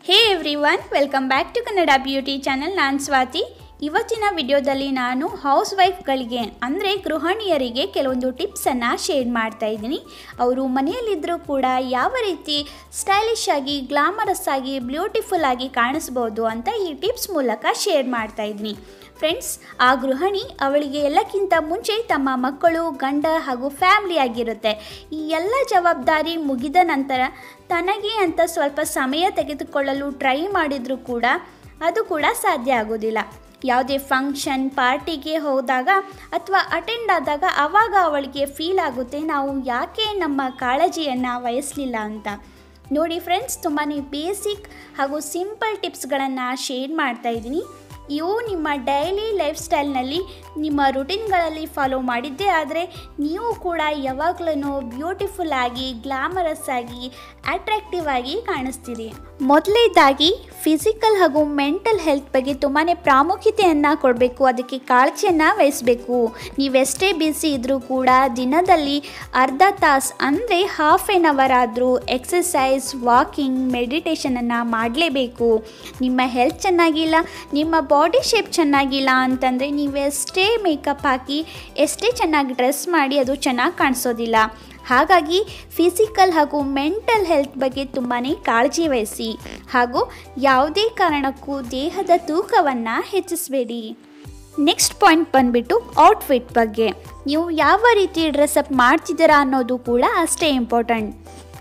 hey everyone welcome back to Kannada beauty channel ನಾನು ಸ್ವಾತಿ ಇವತ್ತಿನ ವಿಡಿಯೋದಲ್ಲಿ ನಾನು ಹೌಸ್ ವೈಫ್ಗಳಿಗೆ ಅಂದರೆ ಗೃಹಿಣಿಯರಿಗೆ ಕೆಲವೊಂದು ಟಿಪ್ಸನ್ನು ಶೇರ್ ಮಾಡ್ತಾ ಇದ್ದೀನಿ ಅವರು ಮನೆಯಲ್ಲಿದ್ದರೂ ಕೂಡ ಯಾವ ರೀತಿ ಸ್ಟೈಲಿಶ್ ಆಗಿ ಗ್ಲಾಮರಸ್ ಆಗಿ ಬ್ಯೂಟಿಫುಲ್ ಆಗಿ ಕಾಣಿಸ್ಬೋದು ಅಂತ ಈ ಟಿಪ್ಸ್ ಮೂಲಕ ಶೇರ್ ಮಾಡ್ತಾ ಇದ್ದೀನಿ ಫ್ರೆಂಡ್ಸ್ ಆ ಗೃಹಿಣಿ ಅವಳಿಗೆ ಎಲ್ಲಕ್ಕಿಂತ ಮುಂಚೆ ತಮ್ಮ ಮಕ್ಕಳು ಗಂಡ ಹಾಗೂ ಫ್ಯಾಮ್ಲಿ ಆಗಿರುತ್ತೆ ಈ ಎಲ್ಲ ಜವಾಬ್ದಾರಿ ಮುಗಿದ ನಂತರ ತನಗೆ ಅಂತ ಸ್ವಲ್ಪ ಸಮಯ ತೆಗೆದುಕೊಳ್ಳಲು ಟ್ರೈ ಮಾಡಿದರೂ ಕೂಡ ಅದು ಕೂಡ ಸಾಧ್ಯ ಆಗೋದಿಲ್ಲ ಯಾವುದೇ ಫಂಕ್ಷನ್ ಪಾರ್ಟಿಗೆ ಹೋದಾಗ ಅಥವಾ ಅಟೆಂಡ್ ಆದಾಗ ಆವಾಗ ಅವಳಿಗೆ ಫೀಲ್ ಆಗುತ್ತೆ ನಾವು ಯಾಕೆ ನಮ್ಮ ಕಾಳಜಿಯನ್ನು ವಹಿಸಲಿಲ್ಲ ಅಂತ ನೋಡಿ ಫ್ರೆಂಡ್ಸ್ ತುಂಬಾ ಬೇಸಿಕ್ ಹಾಗೂ ಸಿಂಪಲ್ ಟಿಪ್ಸ್ಗಳನ್ನು ಶೇರ್ ಮಾಡ್ತಾ ಇದ್ದೀನಿ ಇವು ನಿಮ್ಮ ಡೈಲಿ ಲೈಫ್ ಸ್ಟೈಲ್ನಲ್ಲಿ ನಿಮ್ಮ ರುಟೀನ್ಗಳಲ್ಲಿ ಫಾಲೋ ಮಾಡಿದ್ದೇ ಆದರೆ ನೀವು ಕೂಡ ಯಾವಾಗಲೂ ಬ್ಯೂಟಿಫುಲ್ ಆಗಿ ಗ್ಲಾಮರಸ್ ಆಗಿ ಅಟ್ರಾಕ್ಟಿವ್ ಆಗಿ ಕಾಣಿಸ್ತೀರಿ ಮೊದಲನೇದಾಗಿ ಫಿಸಿಕಲ್ ಹಾಗೂ ಮೆಂಟಲ್ ಹೆಲ್ತ್ ಬಗ್ಗೆ ತುಂಬಾ ಪ್ರಾಮುಖ್ಯತೆಯನ್ನು ಕೊಡಬೇಕು ಅದಕ್ಕೆ ಕಾಳಜಿಯನ್ನು ವಹಿಸಬೇಕು ನೀವೆಷ್ಟೇ ಬಿಸಿ ಇದ್ದರೂ ಕೂಡ ದಿನದಲ್ಲಿ ಅರ್ಧ ತಾಸು ಅಂದರೆ ಹಾಫ್ ಆನ್ ಅವರ್ ಆದರೂ ಎಕ್ಸಸೈಸ್ ವಾಕಿಂಗ್ ಮೆಡಿಟೇಷನನ್ನು ಮಾಡಲೇಬೇಕು ನಿಮ್ಮ ಹೆಲ್ತ್ ಚೆನ್ನಾಗಿಲ್ಲ ನಿಮ್ಮ ಬಾಡಿ ಶೇಪ್ ಚೆನ್ನಾಗಿಲ್ಲ ಅಂತಂದರೆ ನೀವೆಷ್ಟೇ ಮೇಕಪ್ ಹಾಕಿ ಎಷ್ಟೇ ಚೆನ್ನಾಗಿ ಡ್ರೆಸ್ ಮಾಡಿ ಅದು ಚೆನ್ನಾಗಿ ಕಾಣಿಸೋದಿಲ್ಲ ಹಾಗಾಗಿ ಫಿಸಿಕಲ್ ಹಾಗೂ ಮೆಂಟಲ್ ಹೆಲ್ತ್ ಬಗ್ಗೆ ತುಂಬಾ ಕಾಳಜಿ ವಹಿಸಿ ಹಾಗೂ ಯಾವುದೇ ಕಾರಣಕ್ಕೂ ದೇಹದ ತೂಕವನ್ನು ಹೆಚ್ಚಿಸಬೇಡಿ ನೆಕ್ಸ್ಟ್ ಪಾಯಿಂಟ್ ಬಂದುಬಿಟ್ಟು ಔಟ್ಫಿಟ್ ಬಗ್ಗೆ ನೀವು ಯಾವ ರೀತಿ ಡ್ರೆಸ್ಅಪ್ ಮಾಡ್ತಿದ್ದೀರಾ ಅನ್ನೋದು ಕೂಡ ಅಷ್ಟೇ ಇಂಪಾರ್ಟೆಂಟ್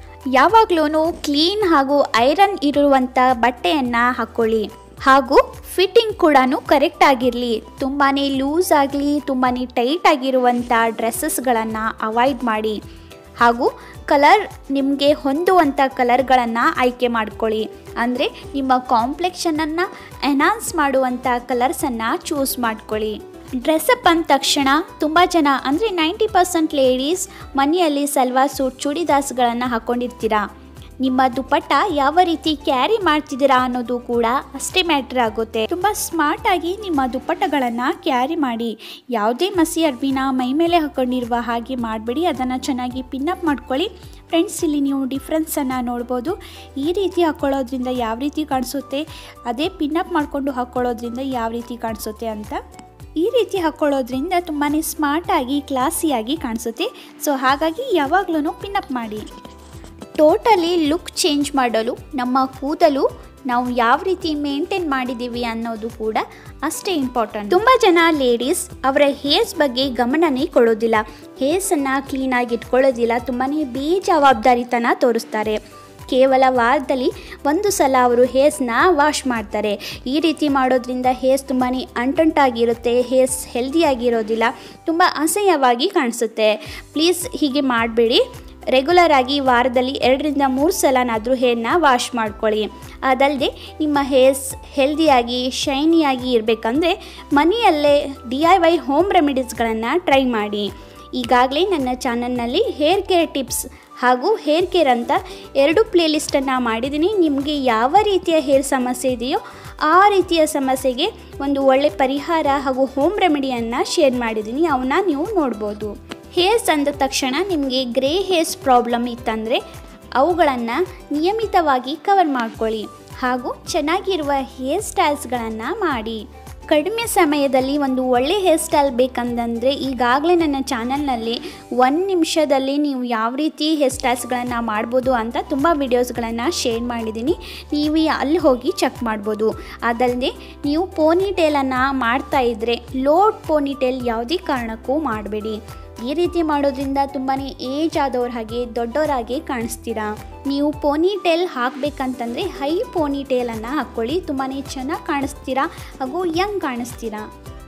ಯಾವಾಗಲೂ ಕ್ಲೀನ್ ಹಾಗೂ ಐರನ್ ಇರುವಂಥ ಬಟ್ಟೆಯನ್ನು ಹಾಕ್ಕೊಳ್ಳಿ ಹಾಗೂ ಫಿಟ್ಟಿಂಗ್ ಕೂಡ ಕರೆಕ್ಟ್ ಆಗಿರಲಿ ತುಂಬಾ ಲೂಸ್ ಆಗಲಿ ತುಂಬಾ ಟೈಟ್ ಆಗಿರುವಂಥ ಡ್ರೆಸ್ಸಸ್ಗಳನ್ನು ಅವಾಯ್ಡ್ ಮಾಡಿ ಹಾಗೂ ಕಲರ್ ನಿಮಗೆ ಹೊಂದುವಂಥ ಕಲರ್ಗಳನ್ನು ಆಯ್ಕೆ ಮಾಡ್ಕೊಳ್ಳಿ ಅಂದರೆ ನಿಮ್ಮ ಕಾಂಪ್ಲೆಕ್ಷನನ್ನು ಎನ್ಹಾನ್ಸ್ ಮಾಡುವಂಥ ಕಲರ್ಸನ್ನು ಚೂಸ್ ಮಾಡ್ಕೊಳ್ಳಿ ಡ್ರೆಸ್ಅಪ್ ಅಂದ ತಕ್ಷಣ ತುಂಬ ಜನ ಅಂದರೆ ನೈಂಟಿ ಪರ್ಸೆಂಟ್ ಲೇಡೀಸ್ ಮನೆಯಲ್ಲಿ ಸಲ್ವಾರ್ ಸೂಟ್ ಚೂಡಿದಾಸ್ಗಳನ್ನು ಹಾಕ್ಕೊಂಡಿರ್ತೀರಾ ನಿಮ್ಮ ದುಪ್ಪಟ್ಟ ಯಾವ ರೀತಿ ಕ್ಯಾರಿ ಮಾಡ್ತಿದ್ದೀರಾ ಅನ್ನೋದು ಕೂಡ ಅಷ್ಟೇ ಮ್ಯಾಟ್ರ್ ಆಗುತ್ತೆ ತುಂಬ ಸ್ಮಾರ್ಟ್ ಆಗಿ ನಿಮ್ಮ ದುಪ್ಪಟ್ಟಗಳನ್ನು ಕ್ಯಾರಿ ಮಾಡಿ ಯಾವುದೇ ಮಸಿ ಅರ್ಬಿನ ಮೈ ಮೇಲೆ ಹಾಕೊಂಡಿರುವ ಹಾಗೆ ಮಾಡಬೇಡಿ ಅದನ್ನು ಚೆನ್ನಾಗಿ ಪಿನ್ನಪ್ ಮಾಡ್ಕೊಳ್ಳಿ ಫ್ರೆಂಡ್ಸ್ ಇಲ್ಲಿ ನೀವು ಡಿಫ್ರೆನ್ಸನ್ನು ನೋಡ್ಬೋದು ಈ ರೀತಿ ಹಾಕ್ಕೊಳ್ಳೋದ್ರಿಂದ ಯಾವ ರೀತಿ ಕಾಣಿಸುತ್ತೆ ಅದೇ ಪಿನ್ನಪ್ ಮಾಡಿಕೊಂಡು ಹಾಕ್ಕೊಳ್ಳೋದ್ರಿಂದ ಯಾವ ರೀತಿ ಕಾಣಿಸುತ್ತೆ ಅಂತ ಈ ರೀತಿ ಹಾಕ್ಕೊಳ್ಳೋದ್ರಿಂದ ತುಂಬಾ ಸ್ಮಾರ್ಟಾಗಿ ಕ್ಲಾಸಿಯಾಗಿ ಕಾಣಿಸುತ್ತೆ ಸೊ ಹಾಗಾಗಿ ಯಾವಾಗಲೂ ಪಿನ್ನಪ್ ಮಾಡಿ ಟೋಟಲಿ ಲುಕ್ ಚೇಂಜ್ ಮಾಡಲು ನಮ್ಮ ಕೂದಲು ನಾವು ಯಾವ ರೀತಿ ಮೇಂಟೈನ್ ಮಾಡಿದ್ದೀವಿ ಅನ್ನೋದು ಕೂಡ ಅಷ್ಟೇ ಇಂಪಾರ್ಟೆಂಟ್ ತುಂಬ ಜನ ಲೇಡೀಸ್ ಅವರ ಹೇರ್ಸ್ ಬಗ್ಗೆ ಗಮನನೇ ಕೊಡೋದಿಲ್ಲ ಹೇರ್ಸನ್ನು ಕ್ಲೀನಾಗಿ ಇಟ್ಕೊಳ್ಳೋದಿಲ್ಲ ತುಂಬಾ ಬೇಜವಾಬ್ದಾರಿತನ ತೋರಿಸ್ತಾರೆ ಕೇವಲ ವಾರದಲ್ಲಿ ಒಂದು ಸಲ ಅವರು ಹೇರ್ಸ್ನ ವಾಶ್ ಮಾಡ್ತಾರೆ ಈ ರೀತಿ ಮಾಡೋದ್ರಿಂದ ಹೇರ್ಸ್ ತುಂಬಾ ಅಂಟಂಟಾಗಿರುತ್ತೆ ಹೇರ್ಸ್ ಹೆಲ್ದಿಯಾಗಿರೋದಿಲ್ಲ ತುಂಬ ಅಸಹ್ಯವಾಗಿ ಕಾಣಿಸುತ್ತೆ ಪ್ಲೀಸ್ ಹೀಗೆ ಮಾಡಬೇಡಿ ರೆಗ್ಯುಲರ್ ಆಗಿ ವಾರದಲ್ಲಿ ಎರಡರಿಂದ ಮೂರು ಸಲನಾದರೂ ಹೇರ್ನ ವಾಶ್ ಮಾಡ್ಕೊಳ್ಳಿ ಅದಲ್ಲದೆ ನಿಮ್ಮ ಹೇರ್ಸ್ ಹೆಲ್ದಿಯಾಗಿ ಶೈನಿಯಾಗಿ ಇರಬೇಕಂದ್ರೆ ಮನೆಯಲ್ಲೇ ಡಿ ಐ ವೈ ಹೋಮ್ ರೆಮಿಡೀಸ್ಗಳನ್ನು ಟ್ರೈ ಮಾಡಿ ಈಗಾಗಲೇ ನನ್ನ ಚಾನಲ್ನಲ್ಲಿ ಹೇರ್ ಕೇರ್ ಟಿಪ್ಸ್ ಹಾಗೂ ಹೇರ್ ಕೇರ್ ಅಂತ ಎರಡು ಪ್ಲೇಲಿಸ್ಟನ್ನು ಮಾಡಿದ್ದೀನಿ ನಿಮಗೆ ಯಾವ ರೀತಿಯ ಹೇರ್ ಸಮಸ್ಯೆ ಇದೆಯೋ ಆ ರೀತಿಯ ಸಮಸ್ಯೆಗೆ ಒಂದು ಒಳ್ಳೆ ಪರಿಹಾರ ಹಾಗೂ ಹೋಮ್ ರೆಮಿಡಿಯನ್ನು ಶೇರ್ ಮಾಡಿದ್ದೀನಿ ಅವನ್ನ ನೀವು ನೋಡ್ಬೋದು ಹೇರ್ಸ್ ಅಂದ ತಕ್ಷಣ ನಿಮಗೆ ಗ್ರೇ ಹೇರ್ಸ್ ಪ್ರಾಬ್ಲಮ್ ಇತ್ತಂದರೆ ಅವುಗಳನ್ನು ನಿಯಮಿತವಾಗಿ ಕವರ್ ಮಾಡ್ಕೊಳ್ಳಿ ಹಾಗೂ ಚೆನ್ನಾಗಿರುವ ಹೇರ್ ಸ್ಟೈಲ್ಸ್ಗಳನ್ನು ಮಾಡಿ ಕಡಿಮೆ ಸಮಯದಲ್ಲಿ ಒಂದು ಒಳ್ಳೆ ಹೇರ್ ಸ್ಟೈಲ್ ಬೇಕಂತಂದರೆ ಈಗಾಗಲೇ ನನ್ನ ಚಾನಲ್ನಲ್ಲಿ ಒಂದು ನಿಮಿಷದಲ್ಲಿ ನೀವು ಯಾವ ರೀತಿ ಹೇರ್ ಸ್ಟೈಲ್ಸ್ಗಳನ್ನು ಮಾಡ್ಬೋದು ಅಂತ ತುಂಬ ವಿಡಿಯೋಸ್ಗಳನ್ನು ಶೇರ್ ಮಾಡಿದ್ದೀನಿ ನೀವು ಅಲ್ಲಿ ಹೋಗಿ ಚೆಕ್ ಮಾಡ್ಬೋದು ಅದಲ್ಲದೆ ನೀವು ಪೋನಿಟೇಲನ್ನು ಮಾಡ್ತಾ ಇದ್ದರೆ ಲೋಡ್ ಪೋನಿಟೇಲ್ ಯಾವುದೇ ಕಾರಣಕ್ಕೂ ಮಾಡಬೇಡಿ ಈ ರೀತಿ ಮಾಡೋದ್ರಿಂದ ತುಂಬಾ ಏಜ್ ಆದವ್ರ ಹಾಗೆ ದೊಡ್ಡವರಾಗೆ ಕಾಣಿಸ್ತೀರಾ ನೀವು ಪೋನಿ ಟೇಲ್ ಹಾಕಬೇಕಂತಂದರೆ ಹೈ ಪೋನಿ ಟೇಲನ್ನು ಹಾಕ್ಕೊಳ್ಳಿ ತುಂಬಾ ಚೆನ್ನಾಗಿ ಕಾಣಿಸ್ತೀರಾ ಹಾಗೂ ಯಂಗ್ ಕಾಣಿಸ್ತೀರಾ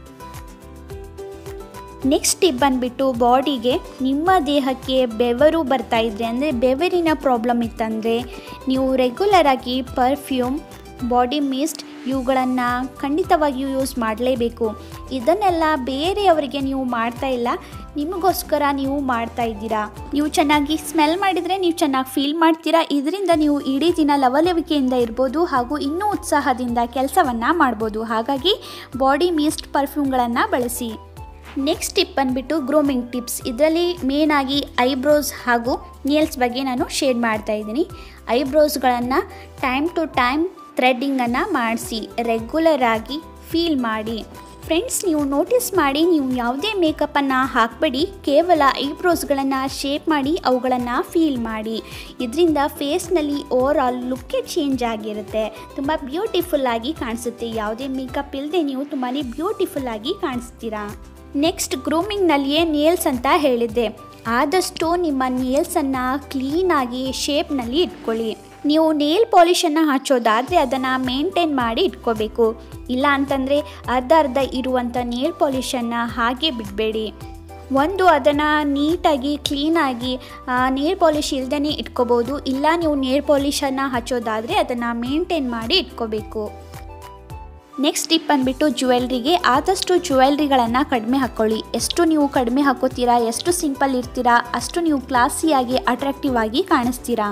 ನೆಕ್ಸ್ಟ್ ಟಿಪ್ ಬಂದುಬಿಟ್ಟು ಬಾಡಿಗೆ ನಿಮ್ಮ ದೇಹಕ್ಕೆ ಬೆವರು ಬರ್ತಾ ಇದ್ರೆ ಅಂದರೆ ಬೆವರಿನ ಪ್ರಾಬ್ಲಮ್ ಇತ್ತಂದರೆ ನೀವು ರೆಗ್ಯುಲರಾಗಿ ಪರ್ಫ್ಯೂಮ್ ಬಾಡಿ ಮಿಸ್ಟ್ ಇವುಗಳನ್ನು ಖಂಡಿತವಾಗಿಯೂ ಯೂಸ್ ಮಾಡಲೇಬೇಕು ಇದನ್ನೆಲ್ಲ ಬೇರೆಯವರಿಗೆ ನೀವು ಮಾಡ್ತಾ ಇಲ್ಲ ನಿಮಗೋಸ್ಕರ ನೀವು ಮಾಡ್ತಾ ಇದ್ದೀರಾ ನೀವು ಚೆನ್ನಾಗಿ ಸ್ಮೆಲ್ ಮಾಡಿದರೆ ನೀವು ಚೆನ್ನಾಗಿ ಫೀಲ್ ಮಾಡ್ತೀರಾ ಇದರಿಂದ ನೀವು ಇಡೀ ದಿನ ಲವಲವಿಕೆಯಿಂದ ಇರ್ಬೋದು ಹಾಗೂ ಇನ್ನೂ ಉತ್ಸಾಹದಿಂದ ಕೆಲಸವನ್ನು ಮಾಡ್ಬೋದು ಹಾಗಾಗಿ ಬಾಡಿ ಮಿಸ್ಟ್ ಪರ್ಫ್ಯೂಮ್ಗಳನ್ನು ಬಳಸಿ ನೆಕ್ಸ್ಟ್ ಟಿಪ್ ಬಂದುಬಿಟ್ಟು ಗ್ರೂಮಿಂಗ್ ಟಿಪ್ಸ್ ಇದರಲ್ಲಿ ಮೇನಾಗಿ ಐಬ್ರೋಸ್ ಹಾಗೂ ನೇಲ್ಸ್ ಬಗ್ಗೆ ನಾನು ಶೇರ್ ಮಾಡ್ತಾ ಇದ್ದೀನಿ ಐಬ್ರೋಸ್ಗಳನ್ನು ಟೈಮ್ ಟು ಟೈಮ್ ಥ್ರೆಡ್ಡಿಂಗನ್ನು ಮಾಡಿಸಿ ರೆಗ್ಯುಲರ್ ಆಗಿ ಫೀಲ್ ಮಾಡಿ ಫ್ರೆಂಡ್ಸ್ ನೀವು ನೋಟಿಸ್ ಮಾಡಿ ನೀವು ಯಾವುದೇ ಮೇಕಪ್ಪನ್ನು ಹಾಕಬೇಡಿ ಕೇವಲ ಐಬ್ರೋಸ್ಗಳನ್ನು ಶೇಪ್ ಮಾಡಿ ಅವುಗಳನ್ನು ಫೀಲ್ ಮಾಡಿ ಇದರಿಂದ ಫೇಸ್ನಲ್ಲಿ ಓವರ್ ಆಲ್ ಲುಕ್ಕೇ ಚೇಂಜ್ ಆಗಿರುತ್ತೆ ತುಂಬ ಬ್ಯೂಟಿಫುಲ್ ಆಗಿ ಕಾಣಿಸುತ್ತೆ ಯಾವುದೇ ಮೇಕಪ್ ಇಲ್ಲದೆ ನೀವು ತುಂಬಾ ಬ್ಯೂಟಿಫುಲ್ ಆಗಿ ಕಾಣಿಸ್ತೀರಾ ನೆಕ್ಸ್ಟ್ ಗ್ರೂಮಿಂಗ್ನಲ್ಲಿಯೇ ನೇಲ್ಸ್ ಅಂತ ಹೇಳಿದ್ದೆ ಆದಷ್ಟು ನಿಮ್ಮ ನೇಲ್ಸನ್ನು ಕ್ಲೀನಾಗಿ ಶೇಪ್ನಲ್ಲಿ ಇಟ್ಕೊಳ್ಳಿ ನೀವು ನೇಲ್ ಪಾಲಿಷನ್ನು ಹಚ್ಚೋದಾದರೆ ಅದನ್ನು ಮೇಂಟೈನ್ ಮಾಡಿ ಇಟ್ಕೋಬೇಕು ಇಲ್ಲ ಅಂತಂದರೆ ಅರ್ಧ ಅರ್ಧ ಇರುವಂಥ ನೇಲ್ ಪಾಲಿಷನ್ನು ಹಾಗೆ ಬಿಡಬೇಡಿ ಒಂದು ಅದನ್ನು ನೀಟಾಗಿ ಕ್ಲೀನಾಗಿ ನೇಲ್ ಪಾಲಿಷ್ ಇಲ್ದೇ ಇಟ್ಕೋಬೋದು ಇಲ್ಲ ನೀವು ನೇಲ್ ಪಾಲಿಷನ್ನು ಹಚ್ಚೋದಾದರೆ ಅದನ್ನು ಮೇಂಟೈನ್ ಮಾಡಿ ಇಟ್ಕೋಬೇಕು ನೆಕ್ಸ್ಟ್ ಟಿಪ್ ಬಂದುಬಿಟ್ಟು ಜ್ಯುವೆಲ್ರಿಗೆ ಆದಷ್ಟು ಜ್ಯುವೆಲ್ರಿಗಳನ್ನು ಕಡಿಮೆ ಹಾಕ್ಕೊಳ್ಳಿ ಎಷ್ಟು ನೀವು ಕಡಿಮೆ ಹಾಕೋತೀರಾ ಎಷ್ಟು ಸಿಂಪಲ್ ಇರ್ತೀರಾ ಅಷ್ಟು ನೀವು ಕ್ಲಾಸಿಯಾಗಿ ಅಟ್ರಾಕ್ಟಿವ್ ಆಗಿ ಕಾಣಿಸ್ತೀರಾ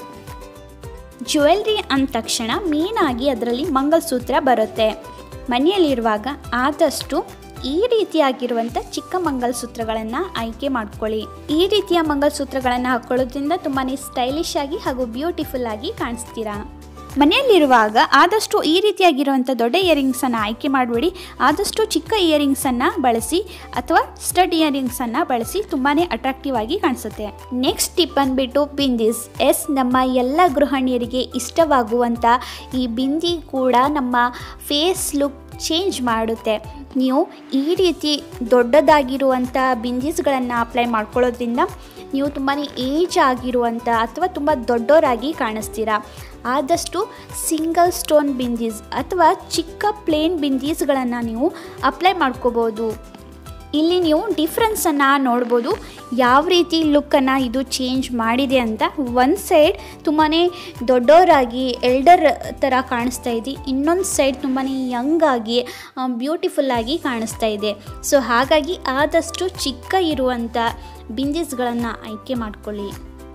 ಜ್ಯುವೆಲ್ರಿ ಅಂದ ತಕ್ಷಣ ಮೇನಾಗಿ ಅದರಲ್ಲಿ ಮಂಗಲಸೂತ್ರ ಬರುತ್ತೆ ಮನೆಯಲ್ಲಿರುವಾಗ ಆದಷ್ಟು ಈ ರೀತಿಯಾಗಿರುವಂಥ ಚಿಕ್ಕ ಮಂಗಲಸೂತ್ರಗಳನ್ನು ಆಯ್ಕೆ ಮಾಡ್ಕೊಳ್ಳಿ ಈ ರೀತಿಯ ಮಂಗಲಸೂತ್ರಗಳನ್ನು ಹಾಕ್ಕೊಳ್ಳೋದ್ರಿಂದ ತುಂಬಾ ಸ್ಟೈಲಿಶ್ ಆಗಿ ಹಾಗೂ ಬ್ಯೂಟಿಫುಲ್ ಆಗಿ ಕಾಣಿಸ್ತೀರಾ ಮನೆಯಲ್ಲಿರುವಾಗ ಆದಷ್ಟು ಈ ರೀತಿಯಾಗಿರುವಂಥ ದೊಡ್ಡ ಇಯರಿಂಗ್ಸನ್ನು ಆಯ್ಕೆ ಮಾಡಬೇಡಿ ಆದಷ್ಟು ಚಿಕ್ಕ ಇಯರಿಂಗ್ಸನ್ನು ಬಳಸಿ ಅಥವಾ ಸ್ಟಡ್ ಇಯರಿಂಗ್ಸನ್ನು ಬಳಸಿ ತುಂಬಾ ಅಟ್ರಾಕ್ಟಿವ್ ಆಗಿ ಕಾಣಿಸುತ್ತೆ ನೆಕ್ಸ್ಟ್ ಟಿಪ್ ಬಂದುಬಿಟ್ಟು ಬಿಂದೀಸ್ ಎಸ್ ನಮ್ಮ ಎಲ್ಲ ಗೃಹಿಣಿಯರಿಗೆ ಇಷ್ಟವಾಗುವಂಥ ಈ ಬಿಂದಿ ಕೂಡ ನಮ್ಮ ಫೇಸ್ ಲುಕ್ ಚೇಂಜ್ ಮಾಡುತ್ತೆ ನೀವು ಈ ರೀತಿ ದೊಡ್ಡದಾಗಿರುವಂಥ ಬಿಂದೀಸ್ಗಳನ್ನು ಅಪ್ಲೈ ಮಾಡ್ಕೊಳ್ಳೋದ್ರಿಂದ ನೀವು ತುಂಬಾ ಏಜ್ ಆಗಿರುವಂಥ ಅಥವಾ ತುಂಬ ದೊಡ್ಡವರಾಗಿ ಕಾಣಿಸ್ತೀರಾ ಆದಷ್ಟು ಸಿಂಗಲ್ ಸ್ಟೋನ್ ಬಿಂದೀಸ್ ಅಥವಾ ಚಿಕ್ಕ ಪ್ಲೇನ್ ಬಿಂದೀಸ್ಗಳನ್ನು ನೀವು ಅಪ್ಲೈ ಮಾಡ್ಕೋಬೋದು ಇಲ್ಲಿ ನೀವು ಡಿಫ್ರೆನ್ಸನ್ನು ನೋಡ್ಬೋದು ಯಾವ ರೀತಿ ಲುಕ್ಕನ್ನು ಇದು ಚೇಂಜ್ ಮಾಡಿದೆ ಅಂತ ಒಂದು ಸೈಡ್ ತುಂಬಾ ದೊಡ್ಡವರಾಗಿ ಎಲ್ಡರ್ ಥರ ಕಾಣಿಸ್ತಾ ಇದೆ ಇನ್ನೊಂದು ಸೈಡ್ ತುಂಬಾ ಯಂಗ್ ಆಗಿ ಬ್ಯೂಟಿಫುಲ್ಲಾಗಿ ಕಾಣಿಸ್ತಾ ಇದೆ ಸೊ ಹಾಗಾಗಿ ಆದಷ್ಟು ಚಿಕ್ಕ ಇರುವಂಥ ಬಿಂದೀಸ್ಗಳನ್ನು ಆಯ್ಕೆ ಮಾಡ್ಕೊಳ್ಳಿ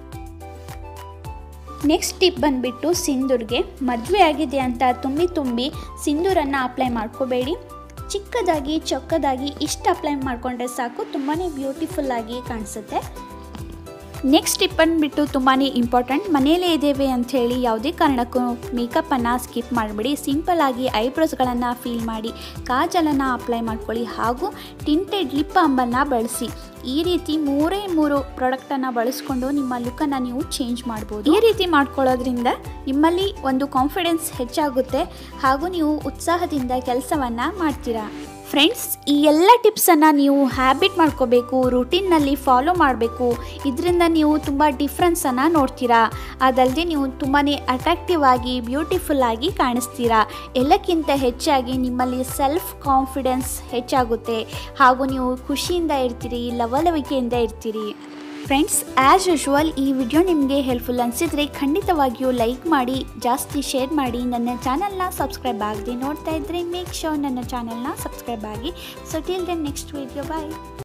ನೆಕ್ಸ್ಟ್ ಟಿಪ್ ಬಂದುಬಿಟ್ಟು ಸಿಂಧೂರ್ಗೆ ಮದುವೆ ಆಗಿದೆ ಅಂತ ತುಂಬಿ ತುಂಬಿ ಸಿಂಧೂರನ್ನು ಅಪ್ಲೈ ಮಾಡ್ಕೋಬೇಡಿ ಚಿಕ್ಕದಾಗಿ ಚೊಕ್ಕದಾಗಿ ಇಷ್ಟು ಅಪ್ಲೈ ಮಾಡಿಕೊಂಡ್ರೆ ಸಾಕು ತುಂಬಾ ಬ್ಯೂಟಿಫುಲ್ಲಾಗಿ ಕಾಣಿಸುತ್ತೆ ನೆಕ್ಸ್ಟ್ ಟಿಪ್ ಬಂದುಬಿಟ್ಟು ತುಂಬಾ ಇಂಪಾರ್ಟೆಂಟ್ ಮನೆಯಲ್ಲೇ ಇದ್ದೇವೆ ಅಂಥೇಳಿ ಯಾವುದೇ ಕಾರಣಕ್ಕೂ ಮೇಕಪ್ಪನ್ನು ಸ್ಕಿಪ್ ಮಾಡಿಬಿಡಿ ಸಿಂಪಲ್ಲಾಗಿ ಐಬ್ರೋಸ್ಗಳನ್ನು ಫೀಲ್ ಮಾಡಿ ಕಾಜಲನ್ನು ಅಪ್ಲೈ ಮಾಡ್ಕೊಳ್ಳಿ ಹಾಗೂ ಟಿಂಟೆಡ್ ಲಿಪ್ ಬಾಂಬನ್ನು ಬಳಸಿ ಈ ರೀತಿ ಮೂರೇ ಮೂರು ಪ್ರಾಡಕ್ಟನ್ನು ಬಳಸ್ಕೊಂಡು ನಿಮ್ಮ ಲುಕ್ಕನ್ನು ನೀವು ಚೇಂಜ್ ಮಾಡ್ಬೋದು ಈ ರೀತಿ ಮಾಡ್ಕೊಳ್ಳೋದ್ರಿಂದ ನಿಮ್ಮಲ್ಲಿ ಒಂದು ಕಾನ್ಫಿಡೆನ್ಸ್ ಹೆಚ್ಚಾಗುತ್ತೆ ಹಾಗೂ ನೀವು ಉತ್ಸಾಹದಿಂದ ಕೆಲಸವನ್ನು ಮಾಡ್ತೀರಾ ಫ್ರೆಂಡ್ಸ್ ಈ ಎಲ್ಲ ಟಿಪ್ಸನ್ನು ನೀವು ಹ್ಯಾಬಿಟ್ ಮಾಡ್ಕೋಬೇಕು ರುಟೀನ್ನಲ್ಲಿ ಫಾಲೋ ಮಾಡಬೇಕು ಇದರಿಂದ ನೀವು ತುಂಬ ಡಿಫ್ರೆನ್ಸನ್ನು ನೋಡ್ತೀರಾ ಅದಲ್ಲದೆ ನೀವು ತುಂಬಾ ಅಟ್ರಾಕ್ಟಿವ್ ಆಗಿ ಬ್ಯೂಟಿಫುಲ್ ಆಗಿ ಕಾಣಿಸ್ತೀರಾ ಎಲ್ಲಕ್ಕಿಂತ ಹೆಚ್ಚಾಗಿ ನಿಮ್ಮಲ್ಲಿ ಸೆಲ್ಫ್ ಕಾನ್ಫಿಡೆನ್ಸ್ ಹೆಚ್ಚಾಗುತ್ತೆ ಹಾಗೂ ನೀವು ಖುಷಿಯಿಂದ ಇರ್ತೀರಿ ಲವಲವಿಕೆಯಿಂದ ಇರ್ತೀರಿ ಫ್ರೆಂಡ್ಸ್ ಆ್ಯಸ್ ಯೂಶುವಲ್ ಈ ವಿಡಿಯೋ ನಿಮಗೆ ಹೆಲ್ಪ್ಫುಲ್ ಅನಿಸಿದರೆ ಖಂಡಿತವಾಗಿಯೂ ಲೈಕ್ ಮಾಡಿ ಜಾಸ್ತಿ ಶೇರ್ ಮಾಡಿ ನನ್ನ ಚಾನಲ್ನ ಸಬ್ಸ್ಕ್ರೈಬ್ ಆಗದೆ ನೋಡ್ತಾ ಇದ್ದರೆ ಮೇಕ್ ಶೋರ್ ನನ್ನ ಚಾನಲ್ನ ಸಬ್ಸ್ಕ್ರೈಬ್ ಆಗಿ so till then next video ಬಾಯ್